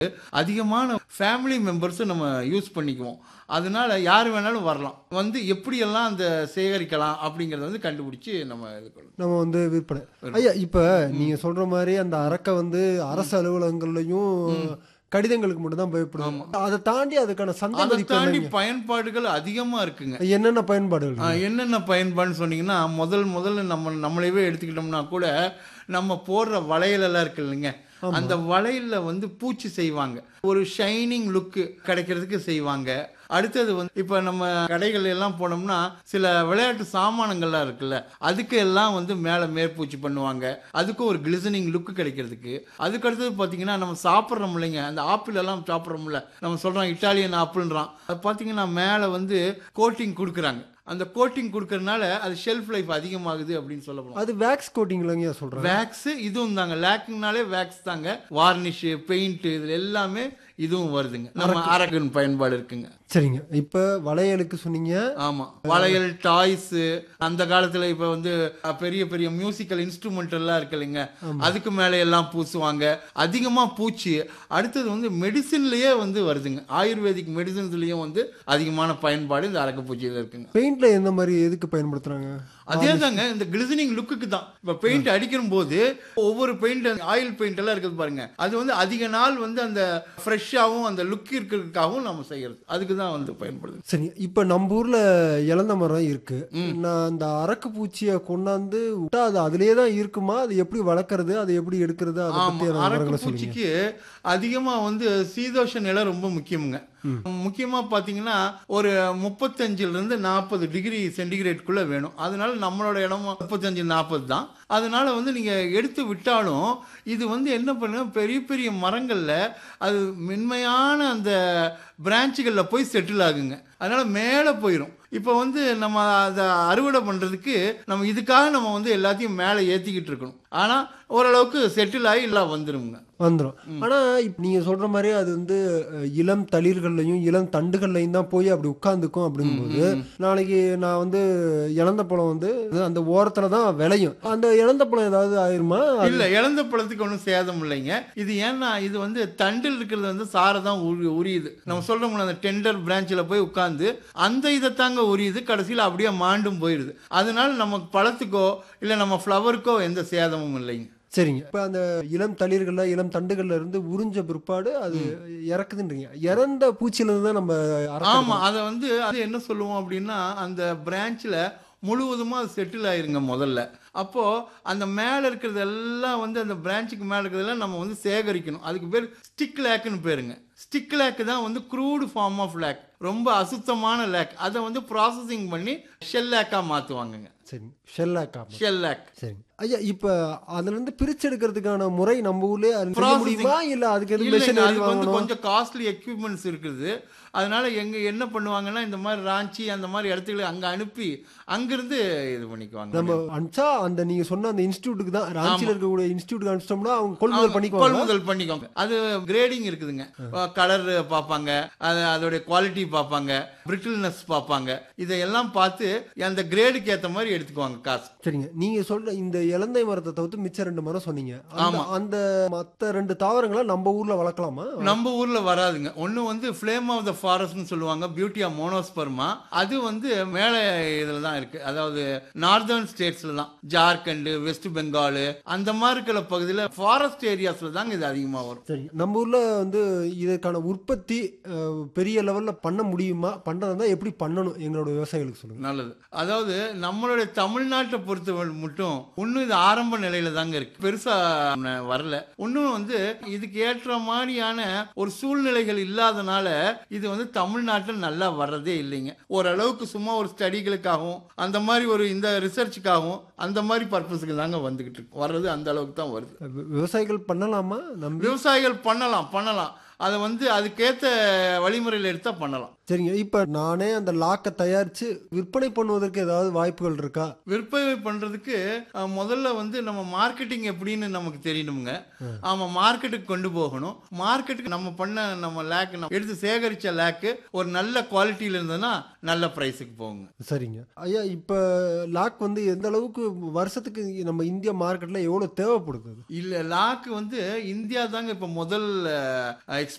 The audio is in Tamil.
அதிகமான ஃபேமிலி மெம்பர்ஸும் நம்ம யூஸ் பண்ணிக்குவோம் அதனால யார் வேணாலும் வரலாம் வந்து எப்படியெல்லாம் அந்த சேகரிக்கலாம் அப்படிங்கிறத வந்து கண்டுபிடிச்சி நம்ம இது பண்ணணும் நம்ம வந்து விற்பனை ஐயா இப்ப நீங்க சொல்ற மாதிரி அந்த அரக்கை வந்து அரசு அலுவலகங்கள்லயும் கடிதங்களுக்கு மட்டும் தான் பயப்படுவோம் அதை தாண்டி அதுக்கான சந்தை அதை மதிப்பு தாண்டி என்னங்க? பயன்பாடுகள் அதிகமா இருக்குங்க என்னென்ன பயன்பாடுகள் ஆ, என்னென்ன பயன்பாடுன்னு சொன்னீங்கன்னா முதல் முதல்ல நம்ம நம்மளையவே எடுத்துக்கிட்டோம்னா கூட நம்ம போடுற வளையல் எல்லாம் இருக்கு இல்லைங்க அந்த வளையல்ல வந்து பூச்சி செய்வாங்க ஒரு ஷைனிங் லுக்கு கிடைக்கிறதுக்கு செய்வாங்க அடுத்தது வந்து இப்போ நம்ம கடைகள் எல்லாம் போனோம்னா சில விளையாட்டு சாமானங்கள்லாம் இருக்குல்ல அதுக்கு எல்லாம் வந்து மேலே மேற்பூச்சி பண்ணுவாங்க அதுக்கும் ஒரு கிளிசனிங் லுக்கு கிடைக்கிறதுக்கு அதுக்கு அடுத்தது பார்த்தீங்கன்னா நம்ம சாப்பிட்றோம் இல்லைங்க அந்த ஆப்பிள் எல்லாம் சாப்பிட்றோம்ல நம்ம சொல்கிறோம் இட்டாலியன் ஆப்பிள்ன்றான் அது பார்த்தீங்கன்னா மேலே வந்து கோட்டிங் கொடுக்குறாங்க அந்த கோட்டிங் கொடுக்கறதுனால அது ஷெல்ஃப் லைஃப் அதிகமாகுது அப்படின்னு சொல்லப்படும் அது வேக்ஸ் கோட்டிங்லங்க சொல்றேன் வேக்ஸ் இதுவும் தாங்க லேக்கிங்னாலே வேக்ஸ் தாங்க வார்னிஷ் பெயிண்ட் இதுல எல்லாமே இதுவும் வருதுங்க நம்ம அரக்கன் பயன்பாடு இருக்குங்க சரிங்க இப்ப வளையலுக்கு சொன்னீங்க ஆமா வளையல் டாய்ஸ் அந்த காலத்துல இப்ப வந்து அஹ், பெரிய பெரிய மியூசிக்கல் இன்ஸ்ட்ருமெண்ட் எல்லாம் இருக்கு இல்லைங்க அதுக்கு மேல எல்லாம் பூசுவாங்க அதிகமா பூச்சி அடுத்தது வந்து மெடிசின்லயே வந்து வருதுங்க ஆயுர்வேதிக் மெடிசின்ஸ்லயும் வந்து அதிகமான பயன்பாடு இந்த அரக்கப்பூச்சியில இருக்குங்க பெயிண்ட்ல எந்த மாதிரி எதுக்கு பயன்படுத்துறாங்க அதே தாங்க இந்த கிளிசனிங் லுக்குக்கு தான் இப்ப பெயிண்ட் அடிக்கும் போது ஒவ்வொரு பெயிண்ட் ஆயில் பெயிண்ட் எல்லாம் இருக்குது பாருங்க அது வந்து அதிக நாள் வந்து அந்த ஃப்ரெஷ்ஷாகவும் அந்த லுக் இருக்கிறதுக்காகவும் நம்ம செய்யறது அதுக்கு தான் வந்து பயன்படுது சரி இப்ப நம்ம ஊர்ல இளந்த மரம் இருக்கு நான் அந்த அரக்கு பூச்சியை கொண்டாந்து விட்டா அது அதுலயே தான் இருக்குமா அது எப்படி வளர்க்கறது அதை எப்படி எடுக்கிறது அதை ஆமா பத்தி அரக்கு விவரங்களை சொல்லுங்க பூச்சிக்கு அதிகமா வந்து சீதோஷ நிலை ரொம்ப முக்கியமுங்க முக்கியமா பாத்தீங்கன்னா ஒரு முப்பத்தஞ்சுல இருந்து நாற்பது டிகிரி சென்டிகிரேட்குள்ள வேணும் அதனால நம்மளோட இடம் முப்பத்தஞ்சு நாற்பது தான் அதனால வந்து நீங்க எடுத்து விட்டாலும் இது வந்து என்ன பண்ணுங்க பெரிய பெரிய மரங்கள்ல அது மென்மையான அந்த பிரான்ச்சுகளில் போய் செட்டில் ஆகுங்க அதனால மேலே போயிடும் இப்போ வந்து நம்ம அதை அறுவடை பண்ணுறதுக்கு நம்ம இதுக்காக நம்ம வந்து எல்லாத்தையும் மேலே ஏற்றிக்கிட்டு இருக்கணும் ஆனால் ஓரளவுக்கு செட்டில் ஆகி எல்லாம் வந்துருங்க வந்துரும் ஆனா இப்ப நீங்க சொல்ற மாதிரி அது வந்து அஹ், இளம் தளிர்கள்லையும் இளம் தண்டுகள்லையும் தான் போய் அப்படி உட்கார்ந்துக்கும் அப்படிங்கும்போது நாளைக்கு நான் வந்து இழந்த பழம் வந்து அந்த ஓரத்துல தான் விளையும் அந்த இழந்த பழம் ஏதாவது ஆயிருமா அது- இல்ல இழந்த பழத்துக்கு ஒன்றும் சேதம் இல்லைங்க இது ஏன்னா இது வந்து தண்டில் இருக்கிறது வந்து சாரை தான் உரி உரியுது நம்ம சொல்றோம்ல அந்த டெண்டர் பிரான்ச்சில் போய் உட்காந்து அந்த இதை தாங்க உரியுது கடைசியில் அப்படியே மாண்டும் போயிடுது அதனால நமக்கு பழத்துக்கோ இல்லை நம்ம ஃப்ளவருக்கோ எந்த சேதமும் இல்லைங்க சரிங்க இப்ப அந்த இளம் தளிர்கள்ல இளம் தண்டுகள்ல இருந்து உறிஞ்ச பிற்பாடு அது இறக்குதுன்றீங்க இறந்த பூச்சியில இருந்து தான் நம்ம அறக்க ஆமா அதை வந்து அது என்ன சொல்லுவோம் அப்படின்னா அந்த பிரான்ச்சில் முழுவதுமா அது செட்டில் ஆயிருங்க முதல்ல அப்போ அந்த மேலே இருக்கிறது எல்லாம் வந்து அந்த பிரான்ச்சுக்கு மேலே இருக்கிறதெல்லாம் நம்ம வந்து சேகரிக்கணும் அதுக்கு பேர் ஸ்டிக் லேக்குன்னு பேருங்க ஸ்டிக் லேக்கு தான் வந்து க்ரூடு ஃபார்ம் ஆஃப் லேக் ரொம்ப அசுத்தமான லேக் அதை வந்து ப்ராசஸிங் பண்ணி ஷெல் லேக்காக மாற்றுவாங்கங்க சரி ஷெல்லாக்காம ஷெல் லேக் சரி ஐயா இப்ப அதுல இருந்து பிரிச்சு எடுக்கிறதுக்கான முறை நம்ம ஊர்லயே அது செய்ய Processing. முடியுமா இல்ல அதுக்கு எதுவும் இல்லைங்க, மிஷினரி அதுக்கு வந்து வாங்கணும் கொஞ்சம் காஸ்ட்லி எக்யூப்மெண்ட்ஸ் இருக்குது அதனால எங்க என்ன பண்ணுவாங்கன்னா இந்த மாதிரி ராஞ்சி அந்த மாதிரி இடத்துக்கு அங்க அனுப்பி அங்கிருந்து இது பண்ணிக்குவாங்க நம்ம அனுப்பிச்சா அந்த நீங்க சொன்ன அந்த இன்ஸ்டியூட்டுக்கு தான் ராஞ்சியில இருக்கக்கூடிய இன்ஸ்டியூட்டுக்கு அனுப்பிச்சிட்டோம்னா அவங்க கொள்முதல் அவங்க பண்ணிக்குவாங்க கொள்முதல் பண்ணிக்கோங்க அது கிரேடிங் இருக்குதுங்க கலர் பார்ப்பாங்க அது அதோடைய குவாலிட்டி பார்ப்பாங்க பிரிட்டில்னஸ் பார்ப்பாங்க இதையெல்லாம் பார்த்து அந்த கிரேடுக்கு ஏத்த மாதிரி எடுத்துக்குவாங்க காசு சரிங்க நீங்க சொல்ற இந்த இலந்தை மரத்தை தவிர்த்து மிச்ச ரெண்டு மரம் சொன்னீங்க அந்த- ஆமா. அந்த மத்த ரெண்டு தாவரங்களை நம்ம ஊர்ல வளர்க்கலாமா நம்ம ஊர்ல வராதுங்க ஒண்ணு வந்து ஃப்ளேம் ஆஃப் த ஃபாரஸ்ட்னு சொல்லுவாங்க பியூட்டி ஆஃப் மோனோஸ்பர்மா அது வந்து மேலே இதில் தான் இருக்கு அதாவது நார்தர்ன் ஸ்டேட்ஸ்ல தான் ஜார்க்கண்ட் வெஸ்ட் பெங்கால் அந்த மாதிரி இருக்கிற பகுதியில் ஃபாரஸ்ட் ஏரியாஸ்ல தாங்க இது அதிகமாக வரும் சரி நம்ம ஊர்ல வந்து இதற்கான உற்பத்தி அஹ், பெரிய லெவல்ல பண்ண முடியுமா பண்றதா எப்படி பண்ணணும் எங்களோட விவசாயிகளுக்கு சொல்லுங்க நல்லது அதாவது நம்மளுடைய தமிழ்நாட்டை பொறுத்த மட்டும் இன்னும் இது ஆரம்ப நிலையில தாங்க இருக்கு பெருசா ந- வரல இன்னும் வந்து இதுக்கு ஏற்ற மாதிரியான ஒரு சூழ்நிலைகள் இல்லாதனால இது வந்து தமிழ்நாட்டில் நல்லா வர்றதே இல்லைங்க ஓரளவுக்கு சும்மா ஒரு ஸ்டடிகளுக்காகவும் அந்த மாதிரி ஒரு இந்த ரிசர்ச்சுக்காகவும் அந்த மாதிரி பர்பஸுக்கு தாங்க வந்துகிட்டு இருக்கு வர்றது அந்த அளவுக்கு தான் வருது வி- விவசாயிகள் பண்ணலாமா நம்பி விவசாயிகள் பண்ணலாம் பண்ணலாம் அதை வந்து அதுக்கேற்ற வழிமுறையில் எடுத்தா பண்ணலாம் சரிங்க இப்ப நானே அந்த லாக்கை தயாரிச்சு விற்பனை பண்ணுவதற்கு ஏதாவது வாய்ப்புகள் இருக்கா விற்பனை பண்றதுக்கு அஹ், முதல்ல வந்து நம்ம மார்க்கெட்டிங் எப்படின்னு நமக்கு தெரியணுங்க ஆமா மார்க்கெட்டுக்கு கொண்டு போகணும் மார்க்கெட்டுக்கு நம்ம பண்ண நம்ம லேக் எடுத்து சேகரிச்ச லேக்கு ஒரு நல்ல குவாலிட்டியில இருந்ததுன்னா நல்ல பிரைஸுக்கு போகுங்க சரிங்க ஐயா இப்ப லாக் வந்து எந்த அளவுக்கு வருஷத்துக்கு நம்ம இந்திய மார்க்கெட்ல எவ்வளவு தேவைப்படுது அது? இல்ல லாக்கு வந்து இந்தியா தாங்க இப்ப முதல்